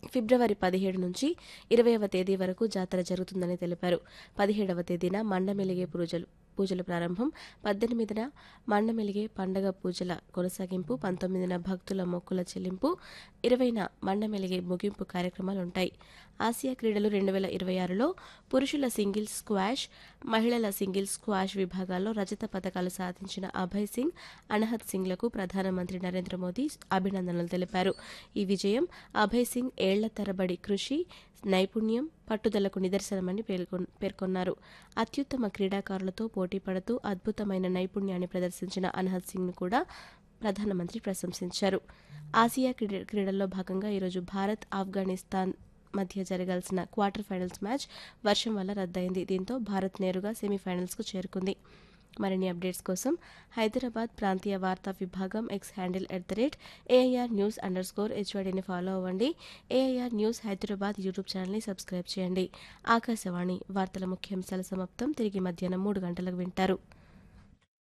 ఫిబ్రవరి పదిహేడు నుంచి ఇరవైవ తేదీ వరకు జాతర జరుగుతుందని తెలిపారు పదిహేడవ తేదీన మండమెలిగే పూజలు పూజల ప్రారంభం పద్దెనిమిదిన మండమెలిగే పండగ పూజల కొనసాగింపు పంతొమ్మిదిన భక్తుల మొక్కుల చెల్లింపు ఇరవైన మండమెలిగే ముగింపు కార్యక్రమాలుంటాయి ఆసియా క్రీడలు రెండు వేల ఇరవై ఆరులో పురుషుల సింగిల్స్ స్క్వాష్ మహిళల సింగిల్స్ స్క్వాష్ విభాగాల్లో రజత పథకాలు సాధించిన అభయ్ సింగ్ అనహత్ సింగ్లకు ప్రధానమంత్రి నరేంద్ర మోదీ అభినందనలు తెలిపారు ఈ విజయం అభయ్ సింగ్ ఏళ్ల తరబడి కృషి నైపుణ్యం పట్టుదలకు నిదర్శనమని పేర్కొన్- పేర్కొన్నారు అత్యుత్తమ క్రీడాకారులతో పోటీ పడుతూ అద్భుతమైన నైపుణ్యాన్ని ప్రదర్శించిన అనహత్ సింగ్ను కూడా ప్రధానమంత్రి ప్రశంసించారు ఆసియా క్రీడ క్రీడల్లో భాగంగా ఈరోజు భారత్ ఆఫ్ఘనిస్తాన్ మధ్య జరగాల్సిన క్వార్టర్ ఫైనల్స్ మ్యాచ్ వర్షం వల్ల రద్దయింది దీంతో భారత్ నేరుగా సెమీఫైనల్స్కు చేరుకుంది మరిన్ని అప్డేట్స్ కోసం హైదరాబాద్ ప్రాంతీయ వార్తా విభాగం X handle at the rate AIR news underscore స్కోర్ హెచ్వైడీని ఫాలో అవ్వండి ఏఐఆర్ న్యూస్ హైదరాబాద్ యూట్యూబ్ ఛానల్ని సబ్స్క్రైబ్ చేయండి ఆకాశవాణి వార్తల ముఖ్యాంశాల సమాప్తం తిరిగి మధ్యాహ్నం మూడు గంటలకు వింటారు